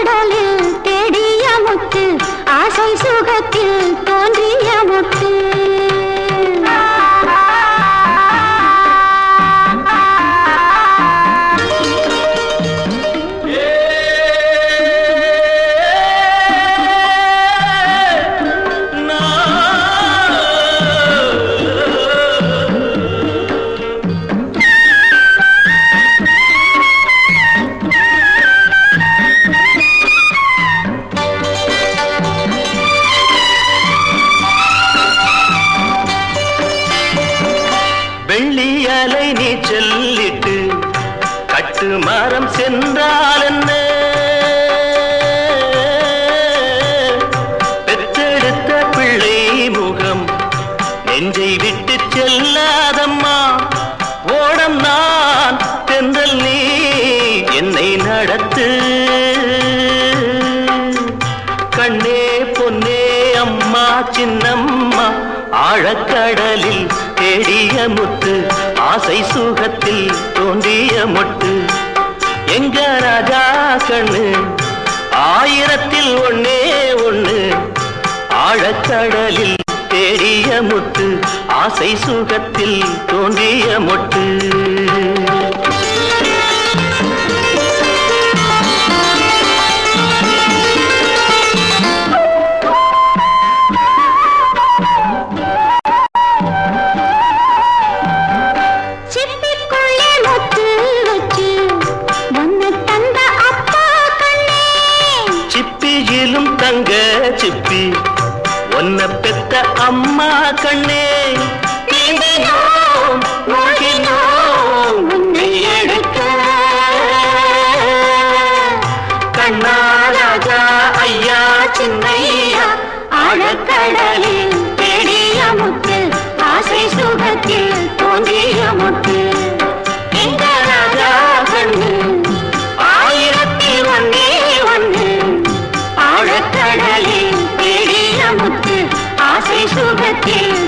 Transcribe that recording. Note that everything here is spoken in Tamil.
ஆழக்கடலில் தேடிய முத்து ஆசை சுகத்தில் தோன்றிய முத்து வெள்ளி அலை நீ சொல்லிட்டு கட்டு மரம் சென்றால் என்ன பெற்றெடுத்த பிள்ளை முகம் நெஞ்சை விட்டு செல்லாதம்மா ஓடம் நான் தென்றல் நீ என்னை நடத்து கண்ணே பொன்னே அம்மா சின்னம்மா ஆழக்கடலில் தேடிய முத்து ஆசை சுகத்தில் தோன்றிய மொட்டு எங்க ராஜா கண்ணு ஆயிரத்தில் ஒன்னே ஒண்ணு ஆழக்கடலில் தேடிய முத்து ஆசை சுகத்தில் தோன்றிய மொட்டு சிப்பிக்குள்ளே முத்து வச்சு ஒன்னு தந்த அப்பா கண்ணே சிப்பியிலும் தங்க சிப்பி ஒன்ன பெத்த அம்மா கண்ணே நீந்தினோம், மூழ்கினோம், உன்னை எடுக்க. கண்ணா ராஜா ஐயா சின்னையா ஆழக்கடலில் தேடிய முத்து ஆசை சுகத்தில் தோன்றிய முத்து எங்க ராஜா கண்ணு ஆயிரத்தில் ஒன்னே ஒன்று ஆழக்கடலில் தேடிய முத்து ஆசை சுகத்தில்